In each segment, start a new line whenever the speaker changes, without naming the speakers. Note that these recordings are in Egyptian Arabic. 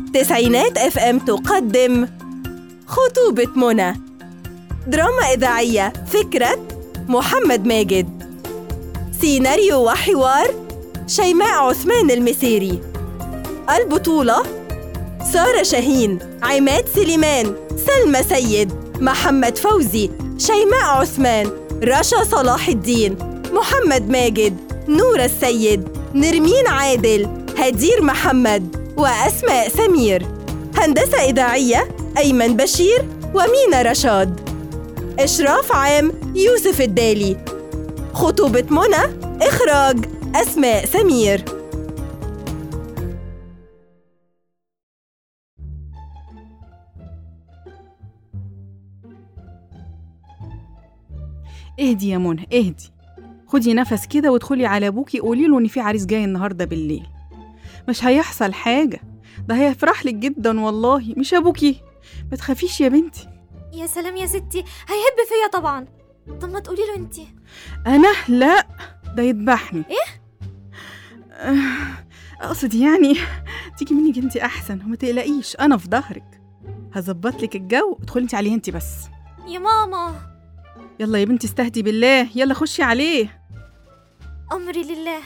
تسعينات اف ام تقدم خطوبة منى دراما إذاعية فكرة محمد ماجد سيناريو وحوار شيماء عثمان المسيري البطولة سارة شاهين عماد سليمان سلمى سيد محمد فوزي شيماء عثمان رشا صلاح الدين محمد ماجد نور السيد نرمين عادل هدير محمد وأسماء سمير هندسة إذاعية أيمن بشير ومينا رشاد إشراف عام يوسف الدالي خطوبة منى إخراج أسماء سمير
اهدي يا منى اهدي خدي نفس كده وادخلي على ابوكي قولي له ان في عريس جاي النهارده بالليل مش هيحصل حاجه ده هيفرح لك جدا والله مش ابوكي ما تخافيش يا بنتي
يا سلام يا ستي هيحب فيا طبعا طب ما تقولي له انت
انا لا ده يذبحني
إيه؟
آه، اقصد يعني تيجي منك انت احسن وما تقلقيش انا في ظهرك هظبط لك الجو ادخلي انت عليه انت بس
يا ماما
يلا يا بنتي استهدي بالله يلا خشي عليه
امري لله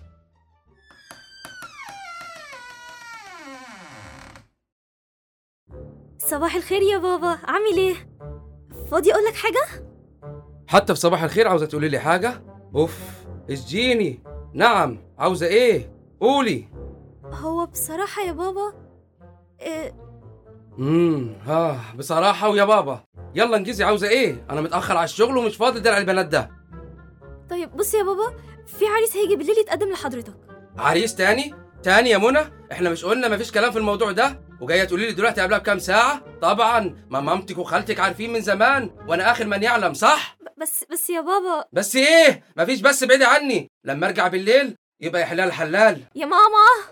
صباح الخير يا بابا عامل ايه فاضي اقول لك حاجه
حتى في صباح الخير عاوزة تقولي لي حاجة؟ أوف اسجيني نعم عاوزة إيه؟ قولي
هو بصراحه يا بابا إيه
امم ها بصراحة ويا بابا يلا انجزي عاوزة إيه؟ أنا متأخر على الشغل ومش فاضي درع البنات ده
طيب بص يا بابا في عريس هيجي بالليل يتقدم لحضرتك
عريس تاني؟ تاني يا منى؟ إحنا مش قلنا مفيش كلام في الموضوع ده؟ وجاية تقولي لي دلوقتي قبلها بكام ساعة؟ طبعا ما مامتك وخالتك عارفين من زمان وأنا آخر من يعلم صح؟
ب- بس بس يا بابا
بس إيه؟ مفيش بس بعيدي عني لما أرجع بالليل يبقى يا حلال حلال
يا ماما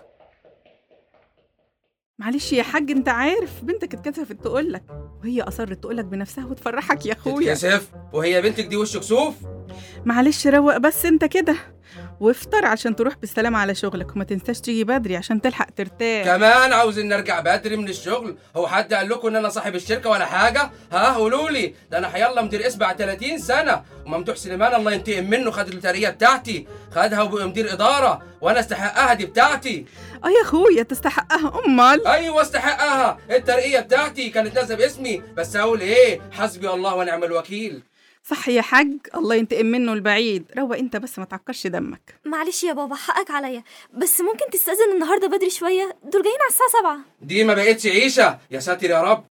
معلش يا حاج انت عارف بنتك اتكسفت تقولك وهي اصرت تقولك بنفسها وتفرحك يا اخويا
تتكسف وهي بنتك دي وش كسوف؟
معلش روق بس انت كده وافطر عشان تروح بالسلامة على شغلك وما تنساش تيجي بدري عشان تلحق ترتاح
كمان عاوز ان ارجع بدري من الشغل هو حد قال لكم ان انا صاحب الشركه ولا حاجه ها قولوا لي ده انا حيالله مدير اسم بعد 30 سنه وممدوح سليمان الله ينتقم منه خد الترقيه بتاعتي خدها وبقى مدير اداره وانا استحقها دي بتاعتي
اه يا اخويا تستحقها امال
ايوه استحقها الترقيه بتاعتي كانت نازله باسمي بس اقول ايه حسبي الله ونعم الوكيل
صح يا حاج الله ينتقم منه البعيد روق انت بس ما تعكرش دمك
معلش يا بابا حقك عليا بس ممكن تستأذن النهارده بدري شويه دول جايين على الساعه 7
دي ما بقتش عيشه يا ساتر يا رب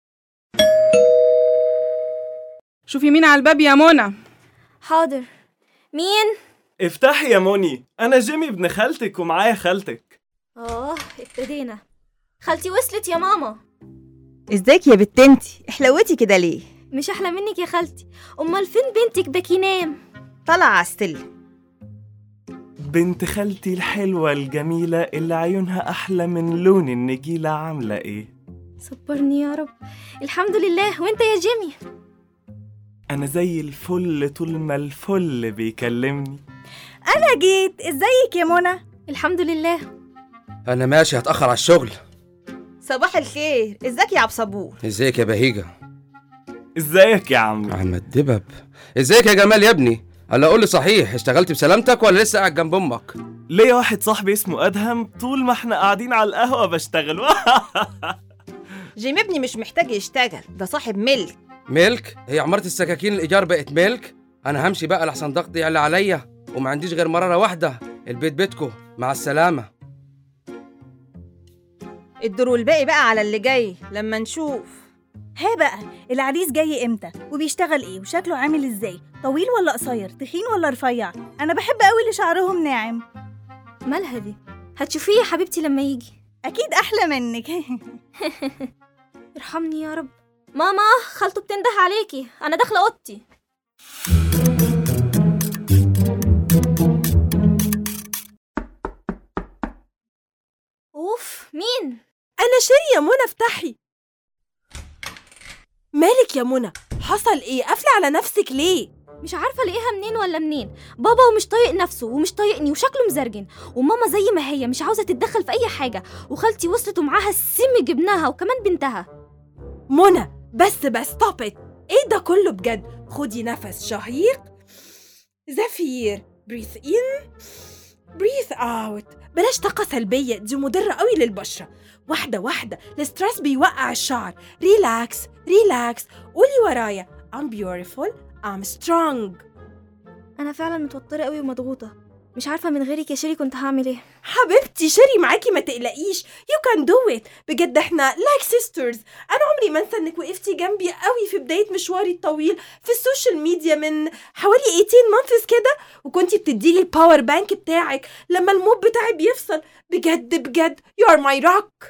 شوفي مين على الباب يا منى
حاضر مين
افتحي يا موني انا جيمي ابن خالتك ومعايا خالتك
اه ابتدينا خالتي وصلت يا ماما
ازيك يا بت انتي احلوتي كده ليه
مش احلى منك يا خالتي امال فين بنتك ده كينام
طالعه على السلم
بنت خالتي الحلوة الجميلة اللي عيونها أحلى من لون النجيلة عاملة إيه؟
صبرني يا رب الحمد لله وانت يا جيمي
أنا زي الفل طول ما الفل بيكلمني
انا جيت ازيك يا منى
الحمد لله
انا ماشي هتاخر على الشغل
صباح الخير ازيك يا عبد صبور
ازيك يا بهيجه
إزيك يا عم؟
عم الدبب ازيك يا جمال يا ابني هلا قول لي صحيح اشتغلت بسلامتك ولا لسه قاعد جنب امك
ليا واحد صاحبي اسمه أدهم طول ما احنا قاعدين على القهوة بشتغل
جيم ابني مش محتاج يشتغل ده صاحب ملك
ملك هي عمارة السكاكين الإيجار بقت ملك أنا همشي بقى لحسن ضغط يعلى عليا وما عنديش غير مرارة واحدة البيت بيتكو مع السلامة
الدور والباقي بقى على اللي جاي لما نشوف
ها بقى العريس جاي امتى وبيشتغل ايه وشكله عامل ازاي طويل ولا قصير تخين ولا رفيع انا بحب قوي اللي شعرهم ناعم
مالها دي هتشوفيه يا حبيبتي لما يجي
اكيد احلى منك
ارحمني يا رب ماما خالته بتنده عليكي انا داخله اوضتي اوف مين
أنا شيري يا منى افتحي مالك يا منى حصل إيه قافلة على نفسك ليه
مش عارفة الاقيها منين ولا منين بابا ومش طايق نفسه ومش طايقني وشكله مزرجن وماما زي ما هي مش عاوزة تتدخل في أي حاجة وخالتي وصلت ومعاها السم جبناها وكمان بنتها
منى بس بس ستوب ات ايه ده كله بجد خدي نفس شهيق زفير بريث ان بريث اوت بلاش طاقة سلبية دي مضرة قوي للبشرة واحدة واحدة الستريس بيوقع الشعر ريلاكس ريلاكس قولي ورايا I'm beautiful I'm strong
أنا فعلا متوترة قوي ومضغوطة مش عارفة من غيرك يا شيري كنت هعمل ايه
حبيبتي شيري معاكي ما تقلقيش you can do it بجد احنا like sisters انا عمري ما انسى انك وقفتي جنبي قوي في بدايه مشواري الطويل في السوشيال ميديا من حوالي 18 months كده وكنتي بتديلي الباور بانك بتاعك لما الموب بتاعي بيفصل بجد بجد you are my rock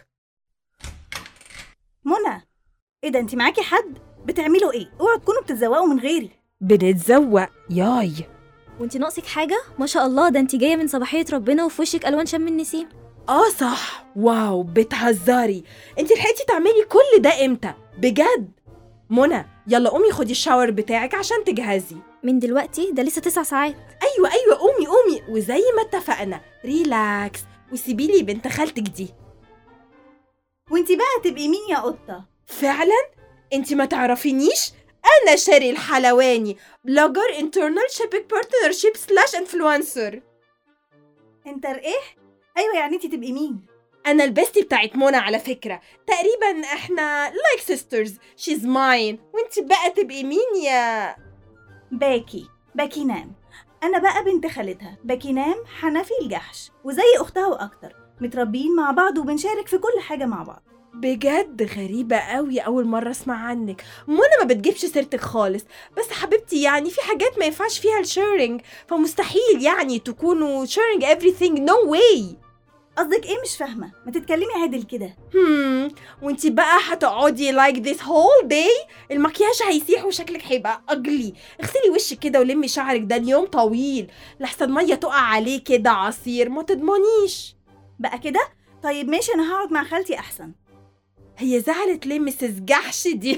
منى ايه ده انت معاكي حد بتعملوا ايه اوعوا تكونوا بتتزوقوا من غيري
بنتزوق ياي
وانت ناقصك حاجة ما شاء الله ده انت جاية من صباحية ربنا وفي وشك ألوان شم النسيم
اه صح واو بتهزري انت لحقتي تعملي كل ده امتى بجد منى يلا قومي خدي الشاور بتاعك عشان تجهزي
من دلوقتي ده لسه تسع ساعات
ايوه ايوه قومي قومي وزي ما اتفقنا ريلاكس وسيبيلي بنت خالتك دي
وانت بقى تبقي مين يا قطه
فعلا انت ما تعرفينيش انا شاري الحلواني بلوجر انترنال شيبينج بارتنرشيب سلاش انفلونسر
انت ايه ايوه يعني انت تبقي مين
انا البستي بتاعت منى على فكره تقريبا احنا لايك سيسترز شيز ماين وانت بقى تبقي مين يا
باكي باكي نام انا بقى بنت خالتها باكي نام حنفي الجحش وزي اختها واكتر متربيين مع بعض وبنشارك في كل حاجه مع بعض
بجد غريبة قوي أول مرة أسمع عنك منى ما بتجيبش سيرتك خالص بس حبيبتي يعني في حاجات ما ينفعش فيها الشيرنج فمستحيل يعني تكونوا sharing everything no way
قصدك ايه مش فاهمه ما تتكلمي عادل كده
هم وانتي بقى هتقعدي like this whole day المكياج هيسيح وشكلك هيبقى ugly اغسلي وشك كده ولمي شعرك ده اليوم طويل لحسن مية تقع عليه كده عصير ما تضمنيش
بقى كده طيب ماشي انا هقعد مع خالتي احسن
هي زعلت ليه مسز جحش دي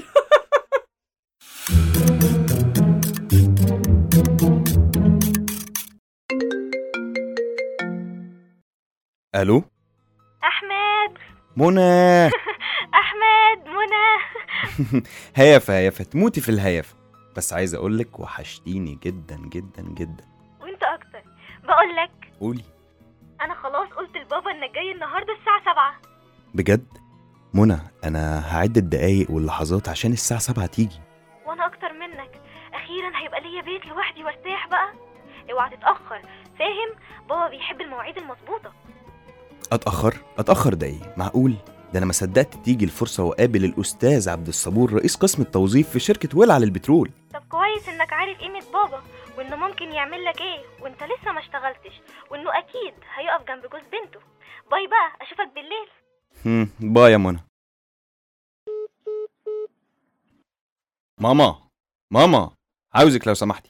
الو
أحمد
منى
أحمد منى
هيافه هيافه تموتي في الهيافه بس عايز اقولك وحشتيني جدا جدا جدا
وانت أكتر بقول لك
قولي
أنا خلاص قلت لبابا إنك جاي النهاردة الساعة سبعة
بجد منى انا هعد الدقايق واللحظات عشان الساعه سبعة تيجي
وأنا أكتر منك أخيرا هيبقى ليا بيت لوحدي وارتاح بقى اوعى تتأخر فاهم بابا بيحب المواعيد المظبوطة
اتاخر اتاخر ده ايه معقول ده انا ما صدقت تيجي الفرصه واقابل الاستاذ عبد الصبور رئيس قسم التوظيف في شركه ولع للبترول
طب كويس إنك عارف قيمة بابا وإنه ممكن يعمل لك إيه وإنت لسه ما اشتغلتش وإنه أكيد هيقف جنب جوز بنته باي بقى أشوفك بالليل
هم، باي يا منى ماما ماما عاوزك لو سمحتي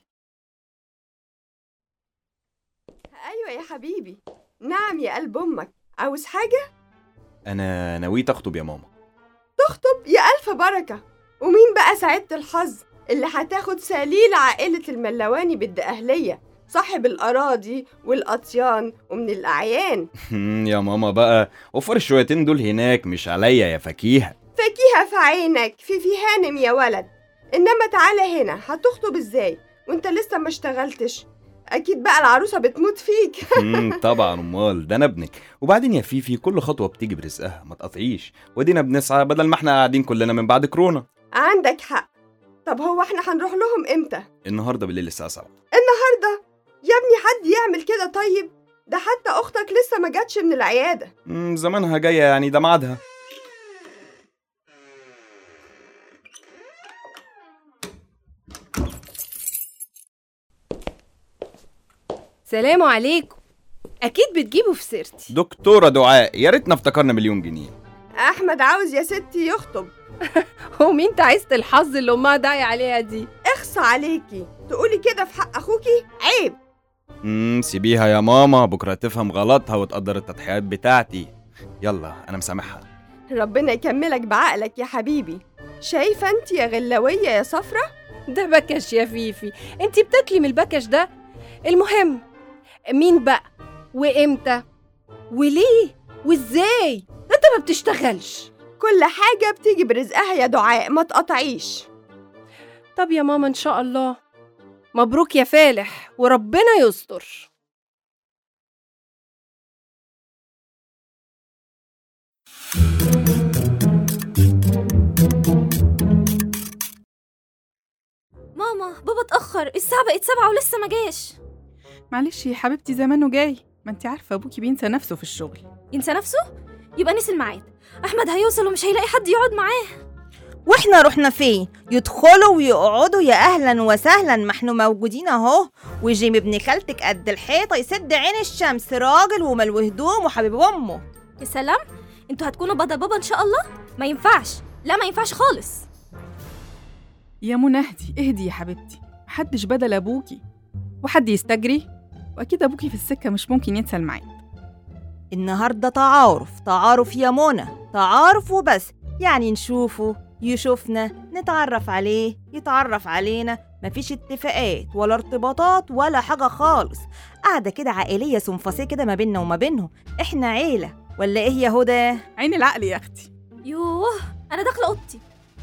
ايوه يا حبيبي نعم يا قلب امك عاوز حاجه
انا نويت اخطب يا ماما
تخطب يا الف بركه ومين بقى سعاده الحظ اللي هتاخد سليل عائله الملواني بالدقهليه صاحب الاراضي والاطيان ومن الاعيان
هم، يا ماما بقى وفر الشويتين دول هناك مش عليا يا فكيهه
فاكيها في عينك في في هانم يا ولد انما تعالى هنا هتخطب ازاي وانت لسه ما اشتغلتش اكيد بقى العروسه بتموت فيك
هم، طبعا امال ده انا ابنك وبعدين يا فيفي كل خطوه بتيجي برزقها ما تقطعيش ودينا بنسعى بدل ما احنا قاعدين كلنا من بعد كورونا
عندك حق طب هو احنا هنروح لهم امتى
النهارده بالليل الساعه 7
النهارده يا ابني حد يعمل كده طيب ده حتى اختك لسه ما جاتش من العياده
مم، زمانها جايه يعني ده ميعادها
سلام عليكم أكيد بتجيبوا في سيرتي
دكتوره دعاء يا ريتنا افتكرنا مليون جنيه
احمد عاوز يا ستي يخطب
هو مين تعيسة الحظ اللي أمها داعية عليها دي
اخصى عليكي تقولي كده في حق اخوكي عيب
امم سيبيها يا ماما بكره تفهم غلطها وتقدر التضحيات بتاعتي يلا انا مسامحها
ربنا يكملك بعقلك يا حبيبي شايفه انت يا غلاويه يا صفرة
ده بكش يا فيفي انتي بتاكلي من البكش ده المهم مين بقى وامتى وليه وازاي ده انت ما بتشتغلش
كل حاجة بتيجي برزقها يا دعاء ما تقطعيش
طب يا ماما ان شاء الله مبروك يا فالح وربنا يستر
ماما بابا اتأخر الساعة بقت سبعة ولسه ما جاش
معلش يا حبيبتي زمانه جاي ما انت عارفه ابوكي بينسى نفسه في الشغل
ينسى نفسه يبقى نسي الميعاد أحمد هيوصل ومش هيلاقي حد يقعد معاه
واحنا رحنا فين يدخلوا ويقعدوا يا اهلا وسهلا ما احنا موجودين اهو وجيمي ابن خالتك قد الحيطه يسد عين الشمس راجل وملو هدوم وحبيب امه
يا سلام انتوا هتكونوا بدل بابا ان شاء الله ما ينفعش لا ما ينفعش خالص
يا منى اهدي اهدي يا حبيبتي محدش بدل ابوكي وحد يستجري واكيد ابوكي في السكه مش ممكن ينسى الميعاد
النهارده تعارف تعارف يا منى تعارف وبس يعني نشوفه يشوفنا نتعرف عليه يتعرف علينا مفيش اتفاقات ولا ارتباطات ولا حاجة خالص قاعدة كده عائلية سنفاسية كده ما بيننا وما بينهم احنا عيلة ولا ايه يا هدى
عين العقل يا اختي
يوه انا داخله اوضتي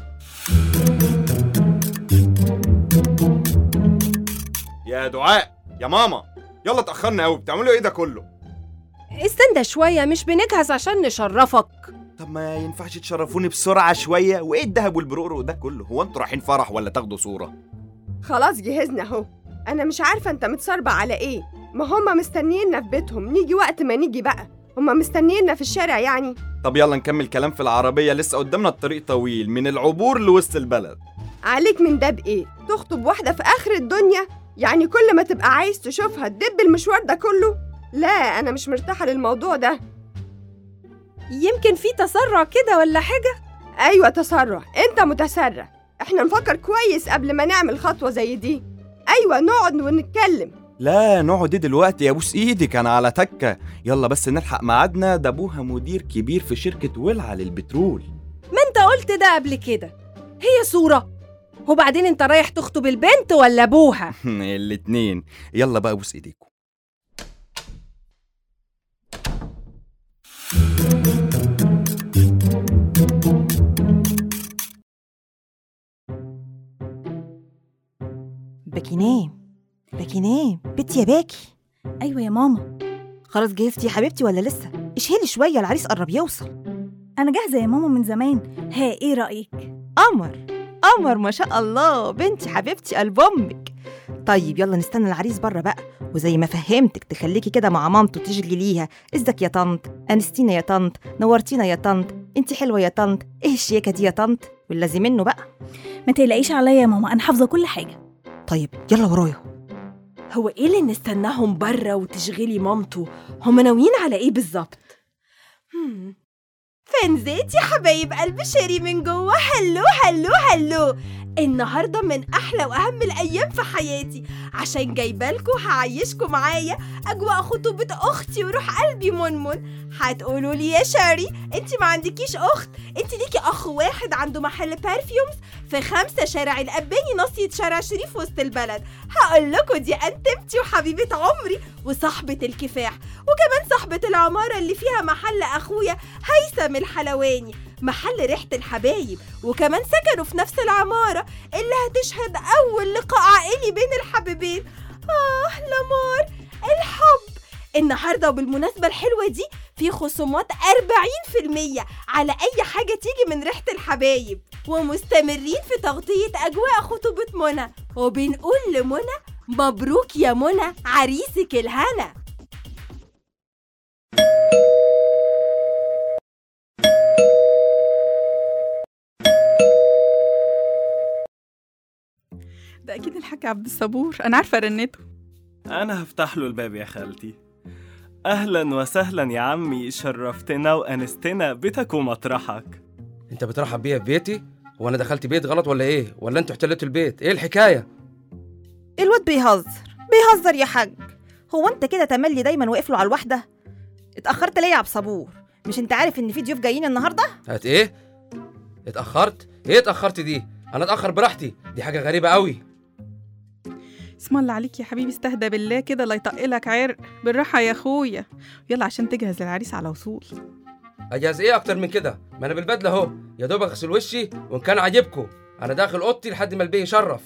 يا دعاء يا ماما يلا اتاخرنا قوي بتعملوا ايه ده كله
استنى شوية مش بنجهز عشان نشرفك
طب ما ينفعش تشرفوني بسرعه شويه وايه الدهب والبرقرق ده كله هو انتوا رايحين فرح ولا تاخدوا صوره
خلاص جهزنا اهو انا مش عارفة انت متصربع على ايه ما هما مستنيينا في بيتهم نيجي وقت ما نيجي بقى هما مستنيينا في الشارع يعني
طب يلا نكمل كلام في العربيه لسه قدامنا الطريق طويل من العبور لوسط البلد
عليك من ده بايه تخطب واحدة في اخر الدنيا يعني كل ما تبقى عايز تشوفها تدب المشوار ده كله لا انا مش مرتاحة للموضوع ده
يمكن في تسرع كده ولا حاجة
ايوه تسرع انت متسرع احنا نفكر كويس قبل ما نعمل خطوة زي دي ايوه نقعد ونتكلم
لا نقعد ايه دلوقتي يا بوس ايدك انا على تكه يلا بس نلحق ميعادنا ده ابوها مدير كبير في شركه ولعه للبترول
ما انت قلت ده قبل كده هي صورة وبعدين انت رايح تخطب البنت ولا ابوها
الاتنين يلا بقى بوس ايديكم
باكي نام باكي نام بنتي يا باكي
ايوه يا ماما
خلاص جهزتي يا حبيبتي ولا لسه اشهلي شوية العريس قرب يوصل
انا جاهزه يا ماما من زمان ها ايه رايك
قمر قمر ما شاء الله بنتي حبيبتي قلب امك طيب يلا نستنى العريس بره بقى وزي ما فهمتك تخليكي كده مع مامته تشغليها ازيك يا طنط انستينا يا طنط نورتينا يا طنط انت حلوه يا طنط ايه الشياكه دي يا طنط واللازم منه بقى
ما تقلقيش عليا يا ماما انا حافظه كل حاجه
طيب يلا ورايا
هو ايه اللي نستناهم بره وتشغلي مامته هم ناويين على ايه بالظبط هم. فنزيت يا حبايب قلب شيري من جوه هلو هلو هلو النهارده من احلى واهم الايام في حياتي عشان جايبالكوا هعيشكوا معايا اجواء خطوبه اختي وروح قلبي منمن هتقولوا لي يا شاري انت ما عندكيش اخت انت ليكي اخ واحد عنده محل بارفيومز في خمسة شارع الأباني ناصية شارع شريف وسط البلد هقول لكم دي أنتمتي وحبيبة عمري وصاحبة الكفاح وكمان صاحبة العمارة اللي فيها محل أخويا هيثم الحلواني محل ريحة الحبايب وكمان سكنوا في نفس العمارة اللي هتشهد أول لقاء عائلي بين الحبيبين آه لامار الحب النهارده وبالمناسبة الحلوة دي في خصومات 40% على أي حاجة تيجي من ريحة الحبايب ومستمرين في تغطية أجواء خطوبة منى وبنقول لمنى مبروك يا منى عريسك الهنا
ده اكيد الحاج عبد الصبور انا عارفه رنته
أنا هفتح له الباب يا خالتي أهلا وسهلا يا عمي شرفتنا وأنستنا بيتك ومطرحك
انت بترحب بيا في بيتي هو انا دخلت بيت غلط ولا ايه ولا انتوا احتلتوا البيت ايه الحكايه
الواد بيهزر بيهزر يا حاج هو انت كده تملي دايما واقف له على الواحده اتاخرت ليه يا عبد صبور مش انت عارف ان في ضيوف جايين النهارده
هات ايه اتاخرت ايه اتاخرت دي انا اتاخر براحتي دي حاجه غريبه قوي
اسم الله عليك يا حبيبي استهدى بالله كده لا يطقلك عرق بالراحة يا اخويا يلا عشان تجهز العريس على وصول
اجهز ايه اكتر من كده ما انا بالبدله اهو يا دوب اغسل وشي وان كان عاجبكم انا داخل اوضتي لحد ما البيه يشرف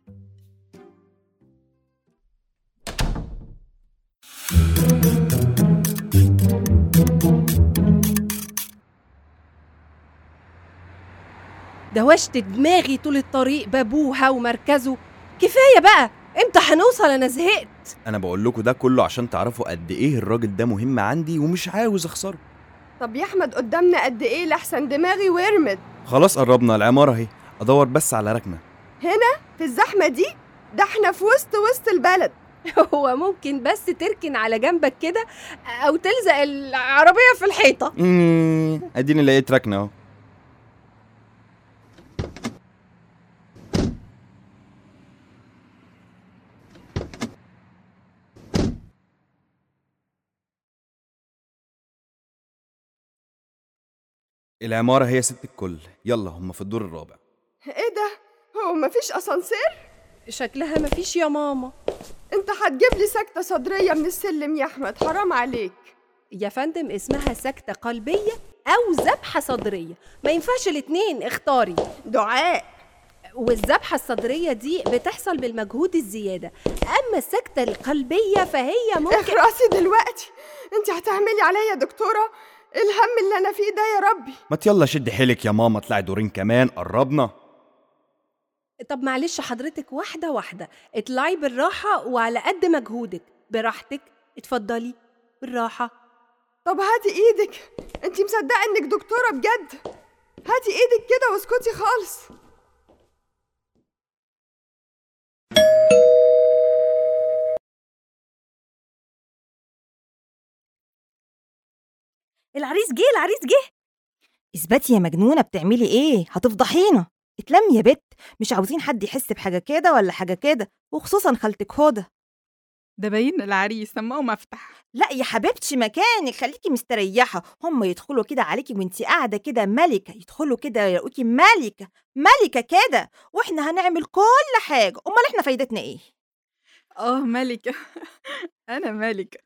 دوشت دماغي طول الطريق بابوها ومركزه كفايه بقى امتى هنوصل انا زهقت
انا بقول لكم ده كله عشان تعرفوا قد ايه الراجل ده مهم عندي ومش عاوز اخسره
طب يا احمد قدامنا قد ايه لحسن دماغي ورمت
خلاص قربنا العماره اهي ادور بس على ركنه
هنا في الزحمه دي ده احنا في وسط وسط البلد
هو ممكن بس تركن على جنبك كده او تلزق العربيه في الحيطه
مم، اديني لقيت ركنه اهو العمارة هي ست الكل يلا هم في الدور الرابع
ايه ده هو مفيش اسانسير
شكلها مفيش يا ماما
انت هتجيب لي سكته صدريه من السلم يا احمد حرام عليك
يا فندم اسمها سكتة قلبية أو ذبحة صدرية ما ينفعش الاتنين اختاري
دعاء
والذبحة الصدرية دي بتحصل بالمجهود الزيادة أما السكتة القلبية فهي ممكن
اخرسي دلوقتي انت هتعملي عليا يا دكتوره الهم اللي انا فيه ده يا ربي
ما يلا شد حيلك يا ماما اطلعي دورين كمان قربنا
طب معلش حضرتك واحدة واحدة اطلعي بالراحة وعلى قد مجهودك براحتك اتفضلي بالراحة
طب هاتي ايدك انت مصدقه انك دكتوره بجد هاتي ايدك كده واسكتي خالص
العريس جه العريس جه اثبتي يا مجنونه بتعملي ايه هتفضحينا اتلمي يا بت مش عاوزين حد يحس بحاجه كده ولا حاجه كده وخصوصا خالتك هدى
ده باين العريس سماه مفتح
لا يا حبيبتي مكانك خليكي مستريحه هم يدخلوا كده عليكي وانتي قاعده كده ملكه يدخلوا كده يلاقوكي ملكه ملكه كده واحنا هنعمل كل حاجه امال احنا فايدتنا ايه
اه ملكة انا ملكة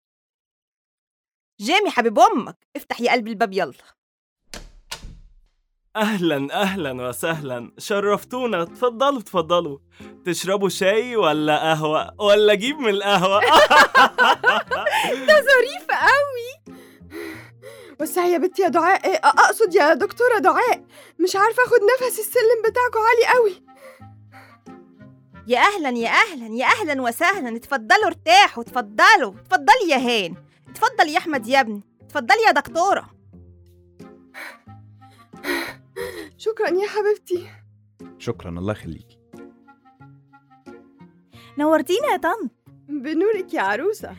جيمي حبيب امك افتح يا قلبي الباب يلا
اهلا اهلا وسهلا شرفتونا اتفضلوا اتفضلوا تشربوا شاي ولا قهوه ولا اجيب من القهوه
ده ظريف قوي
بس يا بنتي يا دعاء إيه اقصد يا دكتوره دعاء مش عارفه اخد نفس السلم بتاعكم عالي قوي
يا اهلا يا اهلا يا اهلا وسهلا اتفضلوا ارتاحوا اتفضلوا اتفضلي يا هان اتفضل يا احمد يا ابني اتفضلي يا دكتوره
شكرا يا حبيبتي
شكرا الله يخليكي
نورتينا يا طنط
بنورك يا عروسه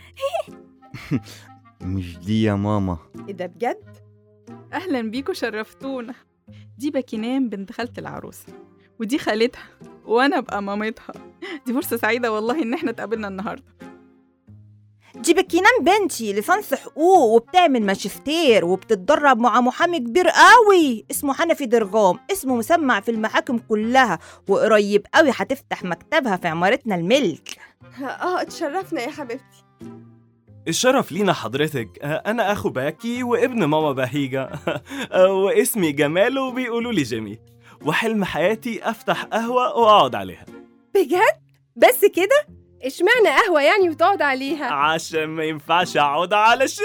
مش دي يا ماما
ايه ده بجد
اهلا بيكوا شرفتونا دي باكينام بنت خالة العروسة ودي خالتها وانا ابقى مامتها دي فرصة سعيدة والله ان احنا اتقابلنا النهاردة
دي بكينام بنتي لسانس حقوق وبتعمل ماجستير وبتتدرب مع محامي كبير قوي اسمه حنفي درغام اسمه مسمع في المحاكم كلها وقريب قوي هتفتح مكتبها في عمارتنا الملك
اه اتشرفنا يا حبيبتي
الشرف لينا حضرتك انا اخو باكي وابن ماما بهيجة واسمي جمال وبيقولوا لي جيمي وحلم حياتي افتح قهوه واقعد عليها
بجد بس كده اشمعنى قهوة يعني وتقعد عليها
عشان ما ينفعش اقعد على شاي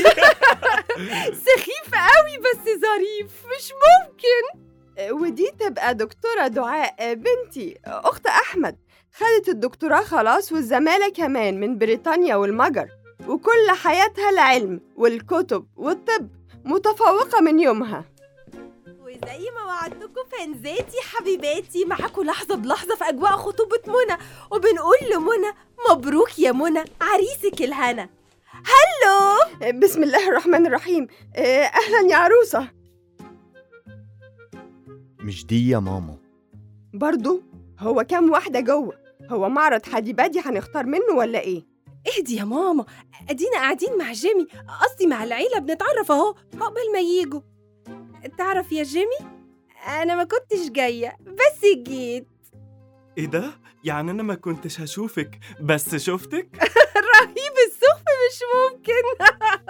سخيف قوي بس ظريف مش ممكن
ودي تبقى دكتورة دعاء بنتي أخت أحمد خدت الدكتوراه خلاص والزمالة كمان من بريطانيا والمجر وكل حياتها العلم والكتب والطب متفوقة من يومها
وزي ما وعدتكم فانزاتي حبيباتي معاكم لحظة بلحظة في أجواء خطوبة منى وبنقول لمنى مبروك يا منى عريسك الهنا هلو
بسم الله الرحمن الرحيم آه، أهلا يا عروسة
مش دي يا ماما
برضو هو كام واحدة جوه هو معرض حدي بادي هنختار منه ولا إيه
اهدي يا ماما ادينا قاعدين مع جيمي قصدي مع العيلة بنتعرف اهو عقبال ما يجوا تعرف يا جيمي انا ما كنتش جايه بس جيت
ايه ده؟ يعني انا ما كنتش هشوفك بس شفتك؟
رهيب السخف مش ممكن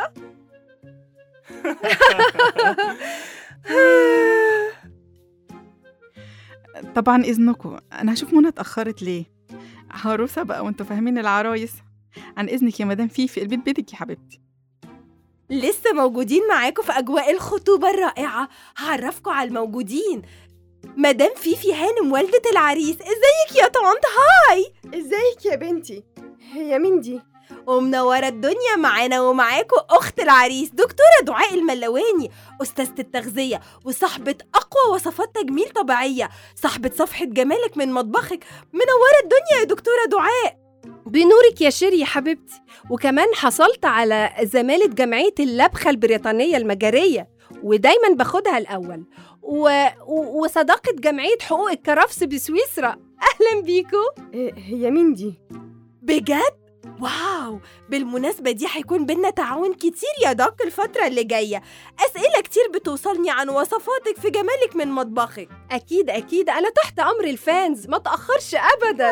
طبعا إذنكم أنا هشوف منى اتأخرت ليه عروسة بقى وانتوا فاهمين العرايس عن إذنك يا مدام فيفي البيت بيتك يا حبيبتي
لسه موجودين معاكم في أجواء الخطوبة الرائعة هعرفكم على الموجودين مدام فيفي هانم والدة العريس ازيك يا طنط هاي
ازيك يا بنتي هي مين دي
ومنورة الدنيا معانا ومعاكم أخت العريس دكتورة دعاء الملواني أستاذة التغذية وصاحبة أقوى وصفات تجميل طبيعية صاحبة صفحة جمالك من مطبخك منورة الدنيا يا دكتورة دعاء
بنورك يا شيري يا حبيبتي وكمان حصلت على زمالة جمعية اللبخة البريطانية المجرية ودايما باخدها الأول و... و... وصداقة جمعية حقوق الكرفس بسويسرا أهلا بيكو
إيه، هي مين دي
بجد؟ واو بالمناسبة دي هيكون بينا تعاون كتير يا دوك الفترة اللي جاية أسئلة كتير بتوصلني عن وصفاتك في جمالك من مطبخك
أكيد أكيد أنا تحت أمر الفانز ما تأخرش أبدا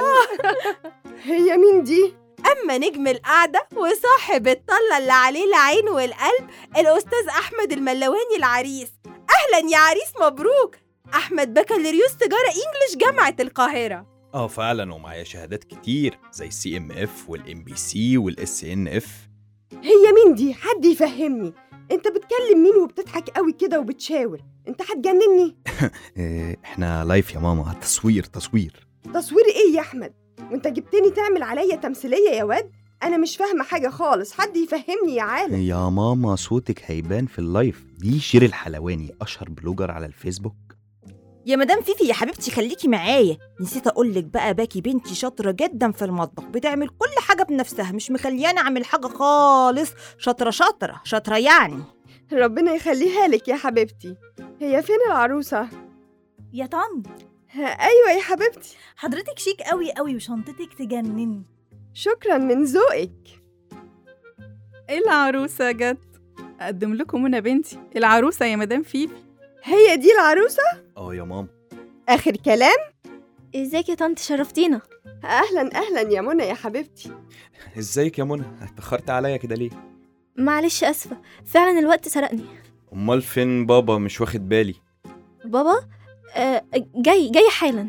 هي مين دي
أما نجم القعدة وصاحب الطلة اللي عليه العين والقلب الأستاذ أحمد الملواني العريس أهلا يا عريس مبروك أحمد بكالوريوس تجارة إنجلش جامعة القاهرة
اه فعلا ومعايا شهادات كتير زي السي ام اف والام بي سي والاس ان اف
هي مين دي حد يفهمني انت بتكلم مين وبتضحك قوي كده وبتشاور انت هتجنني
احنا لايف يا ماما تصوير تصوير
تصوير ايه يا احمد وانت جبتني تعمل عليا تمثيليه يا واد انا مش فاهمه حاجه خالص حد يفهمني يا عالم
يا ماما صوتك هيبان في اللايف دي شير الحلواني اشهر بلوجر على الفيسبوك
يا مدام فيفي يا حبيبتي خليكي معايا نسيت اقول لك بقى باكي بنتي شاطره جدا في المطبخ بتعمل كل حاجه بنفسها مش مخلياني اعمل حاجه خالص شاطره شاطره شاطره يعني
ربنا يخليها لك يا حبيبتي هي فين العروسه
يا طن
ايوه يا حبيبتي
حضرتك شيك قوي قوي وشنطتك تجنن
شكرا من ذوقك
العروسة جت أقدم لكم منى بنتي العروسة يا مدام فيفي
هي دي العروسه
اه يا ماما
اخر كلام
ازيك يا طنط شرفتينا
اهلا اهلا يا منى يا حبيبتي
ازيك يا منى اتاخرت عليا كده ليه
معلش اسفه فعلا الوقت سرقني
امال فين بابا مش واخد بالي
بابا آه جاي جاي حالا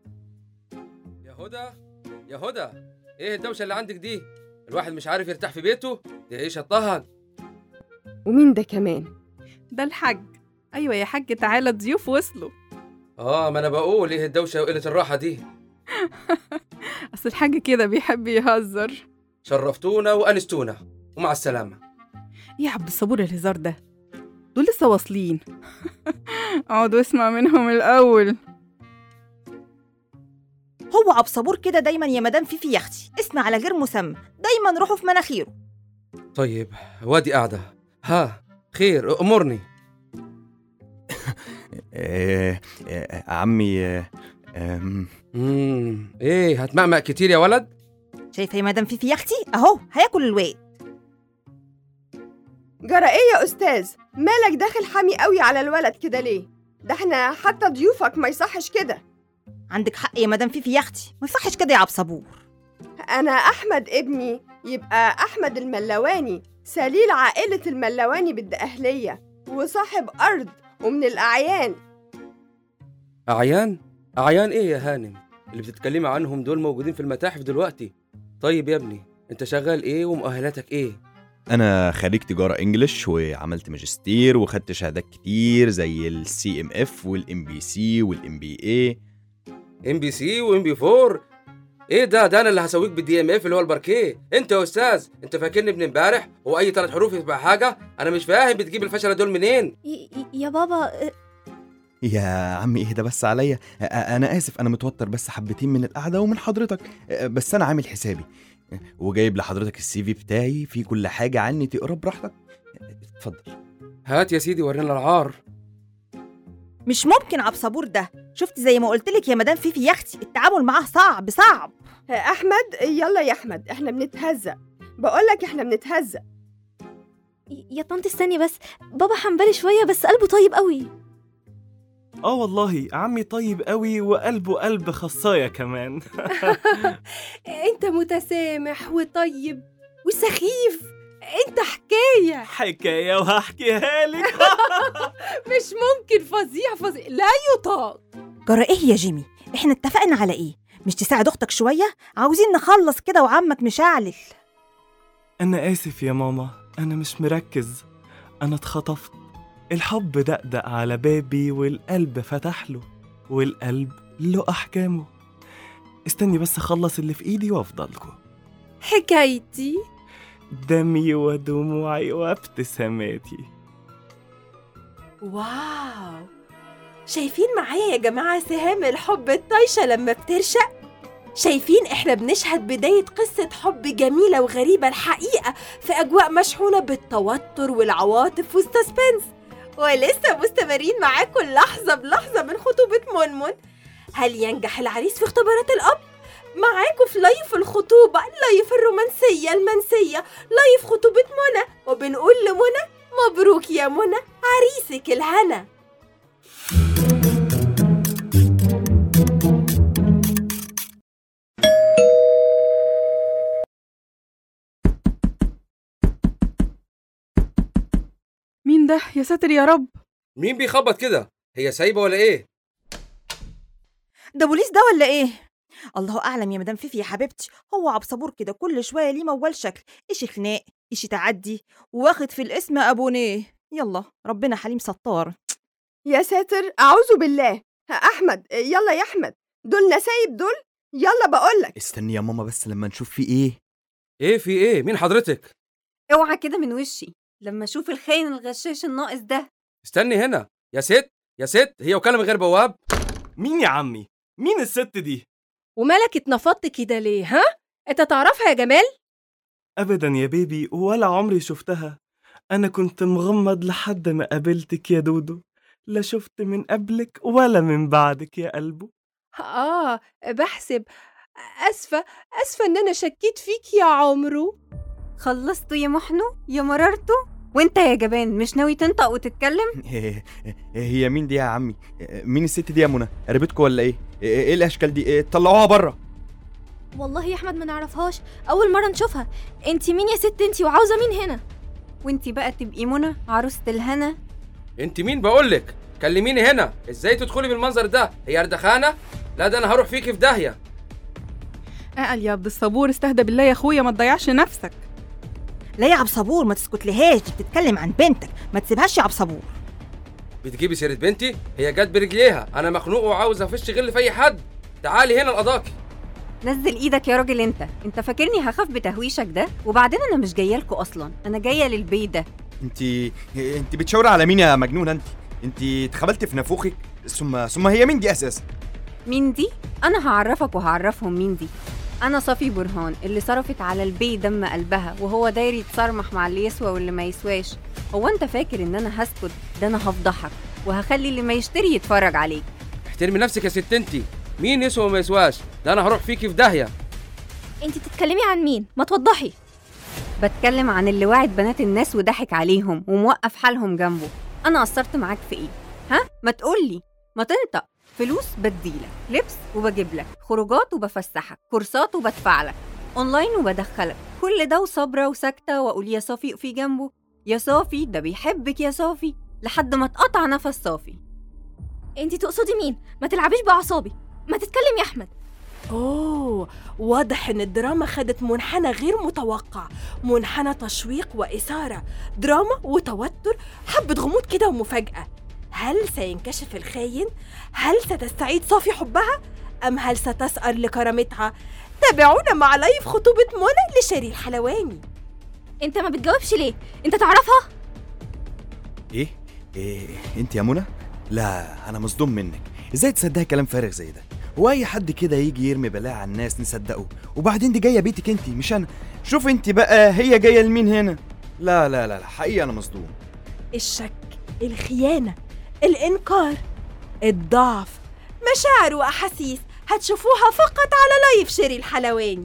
يا هدى يا هدى ايه الدوشه اللي عندك دي الواحد مش عارف يرتاح في بيته دي عيشه طهق
ومين ده كمان
ده الحاج أيوة يا حاج تعالى الضيوف وصلوا
اه ما انا بقول ايه الدوشه وقله الراحه دي
أصل الحاج كده بيحب يهزر
شرفتونا وانستونا ومع السلامه
إيه يا عبد الصبور الهزار ده دول لسه واصلين اقعد واسمع منهم الأول
هو عبد صبور كده دايما يا مدام فيفي يا اختي اسم على غير مسمى دايما روحه في مناخيره
طيب وادي قاعده ها خير امرني
آه آه عمي آه آم،
امم ايه هتمعمق كتير يا ولد
شايفه يا مدام فيفي يا اختي اهو هياكل الواد
جرى ايه يا استاذ مالك داخل حامي قوي على الولد كده ليه ده احنا حتى ضيوفك ما يصحش كده
عندك حق يا مدام فيفي يا اختي ما يصحش كده يا عبد صبور
انا احمد ابني يبقى احمد الملواني سليل عائله الملواني بالدقهليه وصاحب ارض ومن الاعيان
اعيان اعيان ايه يا هانم اللي بتتكلمي عنهم دول موجودين في المتاحف دلوقتي طيب يا ابني انت شغال ايه ومؤهلاتك ايه
انا خريج تجاره انجلش وعملت ماجستير وخدت شهادات كتير زي السي ام اف والام بي سي والام بي اي
ام بي سي وام بي 4 ايه ده ده انا اللي هسويك بالدي ام اف اللي هو الباركيه انت يا استاذ انت فاكرني ابن امبارح هو اي ثلاث حروف يبقى حاجه انا مش فاهم بتجيب الفشله دول منين
ي- ي- يا بابا آه،
يا عمي اهدى بس عليا أ- انا اسف انا متوتر بس حبتين من القعده ومن حضرتك أ- بس انا عامل حسابي وجايب لحضرتك السي في بتاعي فيه كل حاجه عني تقرا براحتك اتفضل
هات يا سيدي ورينا العار
مش ممكن عبد صبور ده شفت زي ما قلت لك يا مدام فيفي يا اختي التعامل معاه صعب صعب
احمد يلا يا احمد احنا بنتهزق بقولك احنا بنتهزق
ي- يا طنط استني بس بابا حنبلي شويه بس قلبه طيب قوي
اه والله عمي طيب قوي وقلبه قلب خصاية كمان
انت متسامح وطيب وسخيف انت حكاية
حكاية وهحكيها لك
مش ممكن فظيع فظيع لا يطاق
جرى ايه يا جيمي احنا اتفقنا على ايه مش تساعد اختك شويه عاوزين نخلص كده وعمك مشعلل
أنا آسف يا ماما أنا مش مركز أنا اتخطفت الحب دقدق على بابي والقلب فتح له والقلب له أحكامه استني بس أخلص اللي في إيدي وأفضلكوا
حكايتي
دمي ودموعي وابتساماتي
واو شايفين معايا يا جماعة سهام الحب الطايشة لما بترشق؟ شايفين احنا بنشهد بداية قصة حب جميلة وغريبة الحقيقة في أجواء مشحونة بالتوتر والعواطف والسسبنس ولسه مستمرين معاكم لحظة بلحظة من خطوبة منمن هل ينجح العريس في اختبارات الأب؟ معاكم في لايف الخطوبة لايف الرومانسية المنسية لايف خطوبة منى وبنقول لمنى مبروك يا منى عريسك الهنا
مين ده يا ساتر يا رب
مين بيخبط كده هي سايبه ولا ايه
ده بوليس ده ولا ايه الله اعلم يا مدام فيفي يا حبيبتي هو عبصبور كده كل شويه ليه موال شكل اشي خناق اشي تعدي واخد في الاسم ابونيه يلا ربنا حليم ستار
يا ساتر أعوذ بالله ها أحمد يلا يا أحمد دول نسايب دول يلا بقولك
استني يا ماما بس لما نشوف في ايه
ايه في ايه مين حضرتك
اوعى كده من وشي لما اشوف الخاين الغشاش الناقص ده
استني هنا يا ست يا ست هي وكاله من غير بواب
مين يا عمي؟ مين الست دي؟
ومالك اتنفضت كده ليه ها انت تعرفها يا جمال
أبدا يا بيبي ولا عمري شفتها أنا كنت مغمض لحد ما قابلتك يا دودو لا شفت من قبلك ولا من بعدك يا قلبه
اه بحسب اسفه اسفه ان انا شكيت فيك يا عمرو
خلصتوا يا محنو يا مررتوا وانت يا جبان مش ناوي تنطق وتتكلم
هي مين دي يا عمي مين الست دي يا منى قريبتكم ولا ايه ايه الاشكال دي إيه طلعوها بره
والله يا احمد ما نعرفهاش اول مره نشوفها انت مين يا ست انت وعاوزه مين هنا
وانت بقى تبقي منى عروسة الهنا
انت مين بقولك كلميني هنا ازاي تدخلي بالمنظر ده هي اردخانه لا ده انا هروح فيكي في داهيه
اقل يا عبد الصبور استهدى بالله يا اخويا ما تضيعش نفسك
لا يا عبصبور ما تسكتلهاش دي بتتكلم عن بنتك ما تسيبهاش يا عبصبور
بتجيبي سيره بنتي هي جت برجليها انا مخنوق وعاوز افش غل في اي حد تعالي هنا القضاكي
نزل ايدك يا راجل انت انت فاكرني هخاف بتهويشك ده وبعدين انا مش جايه لكم اصلا انا جايه للبيت ده
انت انت بتشاوري على مين يا مجنونه انت انت اتخبلت في نافوخك ثم ثم هي مين دي اساسا
مين دي انا هعرفك وهعرفهم مين دي انا صفي برهان اللي صرفت على البي دم قلبها وهو داير يتصرمح مع اللي يسوى واللي ما يسواش هو انت فاكر ان انا هسكت ده انا هفضحك وهخلي اللي ما يشتري يتفرج عليك
احترمي نفسك يا ست انتي مين يسوى وما يسواش ده انا هروح فيكي في داهيه
انت تتكلمي عن مين ما توضحي
بتكلم عن اللي وعد بنات الناس وضحك عليهم وموقف حالهم جنبه انا قصرت معاك في ايه ها ما تقولي ما تنطق فلوس بديلك لبس وبجيب لك خروجات وبفسحك كورسات وبدفع لك اونلاين وبدخلك كل ده وصابره وساكته واقول يا صافي اقفي جنبه يا صافي ده بيحبك يا صافي لحد ما اتقطع نفس صافي
انت تقصدي مين ما تلعبيش باعصابي ما تتكلم يا احمد
أوه واضح إن الدراما خدت منحنى غير متوقع منحنى تشويق وإثارة دراما وتوتر حبة غموض كده ومفاجأة هل سينكشف الخاين؟ هل ستستعيد صافي حبها؟ أم هل ستسأر لكرامتها؟ تابعونا مع لايف خطوبة منى لشيري الحلواني
انت ما بتجاوبش ليه انت تعرفها
ايه ايه انت يا منى لا انا مصدوم منك ازاي تصدقي كلام فارغ زي ده هو اي حد كده يجي يرمي بلاء على الناس نصدقه وبعدين دي جايه بيتك انت مش انا شوف انت بقى هي جايه لمين هنا لا لا لا لا حقيقه انا مصدوم
الشك الخيانة الإنكار الضعف مشاعر وأحاسيس هتشوفوها فقط على لايف شيري الحلواني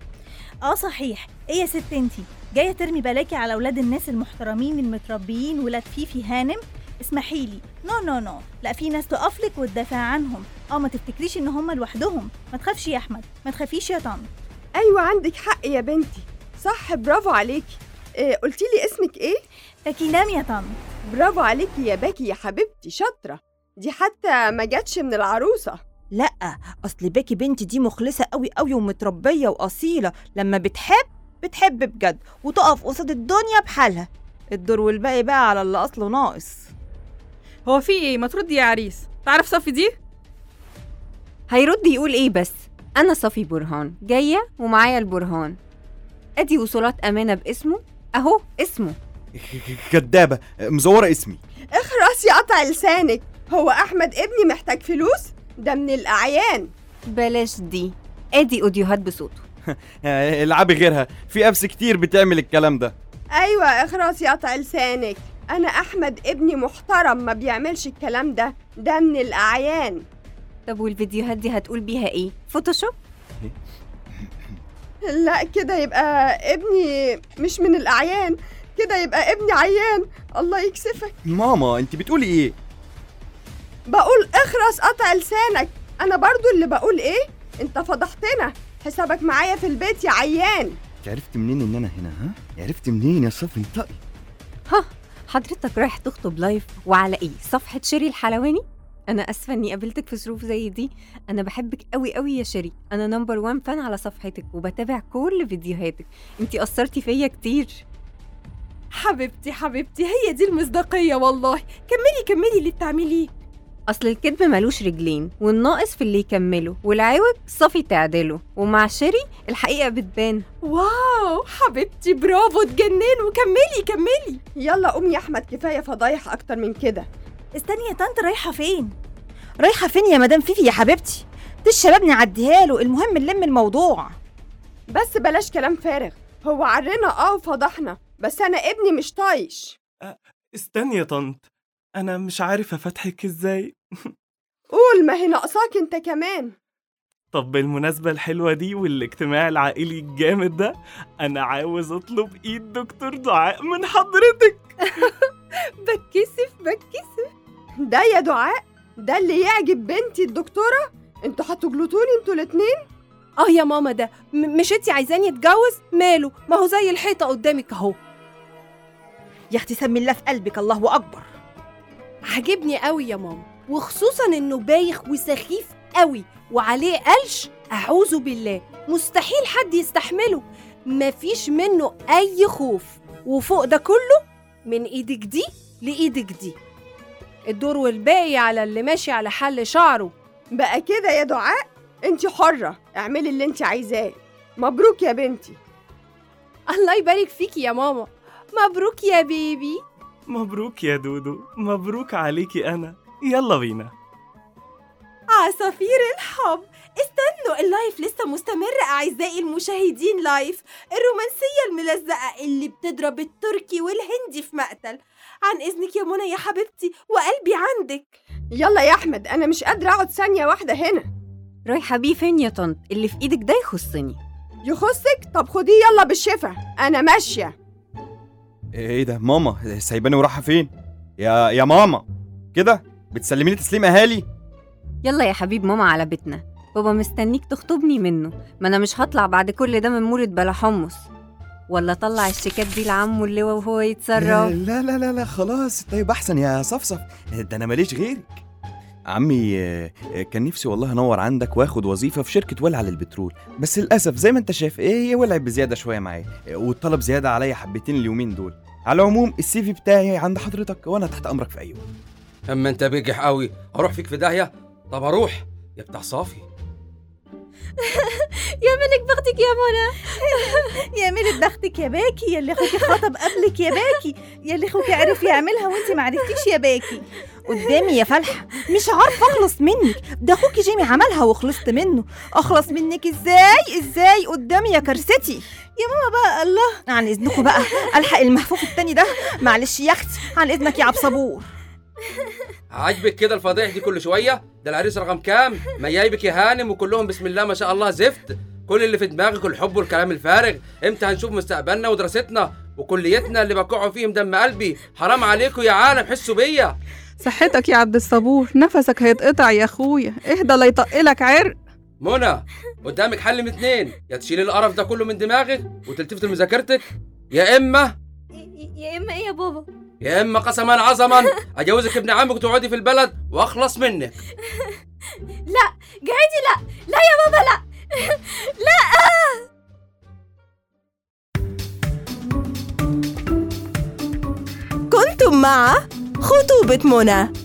اه صحيح ايه يا ست انتي جايه ترمي بلاكي على اولاد الناس المحترمين المتربيين ولاد فيفي هانم اسمحي لي نو نو نو لا في ناس تقف لك وتدافع عنهم اه ما تفتكريش ان هم لوحدهم ما تخافش يا احمد ما تخافيش يا طنط
ايوه عندك حق يا بنتي صح برافو عليكي إيه قلتي لي اسمك ايه
باكينام يا طنط
برافو عليكي يا باكي يا حبيبتي شاطره دي حتى ما جاتش من العروسه
لا اصل باكي بنتي دي مخلصه قوي قوي ومتربيه واصيله لما بتحب بتحب بجد وتقف قصاد الدنيا بحالها الدور والباقي بقى على اللي اصله ناقص
هو في ايه ما تردي يا عريس تعرف صفي دي
هيرد يقول ايه بس انا صفي برهان جايه ومعايا البرهان ادي وصولات امانه باسمه اهو اسمه
كدابه مزوره اسمي
اخرسي قطع لسانك هو احمد ابني محتاج فلوس ده من الاعيان
بلاش دي ادي اوديوهات بصوته
آه، العبي غيرها في ابس كتير بتعمل الكلام ده
ايوه اخرسي قطع لسانك انا احمد ابني محترم ما بيعملش الكلام ده ده من الاعيان
طب والفيديوهات دي هتقول بيها ايه فوتوشوب
لا كده يبقى ابني مش من الاعيان كده يبقى ابني عيان الله يكسفك
ماما انت بتقولي ايه
بقول اخرس قطع لسانك انا برضو اللي بقول ايه انت فضحتنا حسابك معايا في البيت يا عيان
انت عرفت منين ان انا هنا ها عرفت منين يا صفي انطقي
ها حضرتك رايح تخطب لايف وعلى ايه صفحه شيري الحلواني انا اسفه اني قابلتك في ظروف زي دي انا بحبك قوي قوي يا شيري انا نمبر وان فان على صفحتك وبتابع كل فيديوهاتك انتي اثرتي فيا كتير
حبيبتي حبيبتي هي دي المصداقية والله كملي كملي اللي بتعمليه
اصل الكذب ملوش رجلين والناقص في اللي يكمله والعوج صفي تعدله ومع شيري الحقيقه بتبان
واو حبيبتي برافو تجنن وكملي كملي
يلا قوم يا احمد كفايه فضايح اكتر من كده
استني يا طنط رايحه فين
رايحه فين يا مدام فيفي يا حبيبتي دي الشباب نعديها له المهم نلم الموضوع
بس بلاش كلام فارغ هو عرنا اه وفضحنا بس انا ابني مش طايش
استني يا طنط انا مش عارف افتحك ازاي
قول ما هي ناقصاك انت كمان
طب بالمناسبة الحلوة دي والاجتماع العائلي الجامد ده أنا عاوز أطلب إيد دكتور دعاء من حضرتك
بتكسف بتكسف
ده يا دعاء ده اللي يعجب بنتي الدكتوره انتوا هتجلطوني انتوا الاتنين
اه يا ماما ده م- مش انتي عايزاني اتجوز ماله ما هو زي الحيطه قدامك اهو
يا اختي سمي الله في قلبك الله اكبر
عاجبني قوي يا ماما وخصوصا انه بايخ وسخيف قوي وعليه قلش اعوذ بالله مستحيل حد يستحمله مفيش منه اي خوف وفوق ده كله من ايدك دي لايدك دي الدور والباقي على اللي ماشي على حل شعره
بقى كده يا دعاء انت حره اعملي اللي انت عايزاه مبروك يا بنتي
الله يبارك فيكي يا ماما مبروك يا بيبي
مبروك يا دودو مبروك عليكي أنا يلا بينا
عصافير الحب استنوا اللايف لسه مستمر أعزائي المشاهدين لايف الرومانسية الملزقة اللي بتضرب التركي والهندي في مقتل عن إذنك يا منى يا حبيبتي وقلبي عندك
يلا يا احمد انا مش قادره اقعد ثانيه واحده هنا
رايحه بيه فين يا طنط اللي في ايدك ده يخصني
يخصك طب خديه يلا بالشفا انا ماشيه
ايه ده ماما سايباني ورايحه فين يا يا ماما كده بتسلميني تسليم اهالي
يلا يا حبيب ماما على بيتنا بابا مستنيك تخطبني منه ما انا مش هطلع بعد كل ده من مولد بلا حمص ولا طلع الشيكات دي لعمه اللواء وهو يتصرف
لا لا لا لا خلاص طيب احسن يا صفصف ده انا ماليش غيرك عمي آه، كان نفسي والله انور عندك واخد وظيفه في شركه ولع للبترول بس للاسف زي ما انت شايف ايه هي ولعت بزياده شويه معايا آه، والطلب زياده عليا حبتين اليومين دول على العموم السي في بتاعي عند حضرتك وانا تحت امرك في اي وقت
اما انت بجح قوي اروح فيك في داهيه طب اروح يا بتاع صافي
يا ملك بختك يا منى
يا ميلة بختك يا باكي يا اللي اخوكي خطب قبلك يا باكي يا اللي اخوكي عرف يعملها وانت ما عرفتيش يا باكي
قدامي يا فلحة مش عارفة أخلص منك ده أخوكي جيمي عملها وخلصت منه أخلص منك إزاي إزاي قدامي يا كرستي
يا ماما بقى الله
عن إذنكم بقى ألحق المحفوف التاني ده معلش يا أختي عن إذنك يا عبد صبور
عاجبك كده الفضايح دي كل شويه ده العريس رقم كام ما جايبك يا هانم وكلهم بسم الله ما شاء الله زفت كل اللي في دماغك الحب والكلام الفارغ امتى هنشوف مستقبلنا ودراستنا وكليتنا اللي بقعوا فيهم دم قلبي حرام عليكم يا عالم حسوا بيا
صحتك يا عبد الصبور نفسك هيتقطع يا اخويا اهدى لا يطقلك عرق
منى قدامك حل من اتنين يا تشيلي القرف ده كله من دماغك وتلتفت لمذاكرتك يا اما
يا اما ايه يا بابا
يا اما قسما عظما اجوزك ابن عمك وتقعدي في البلد واخلص منك
لا جعيدي لا لا يا بابا لا لا
كنتم مع خطوبة منى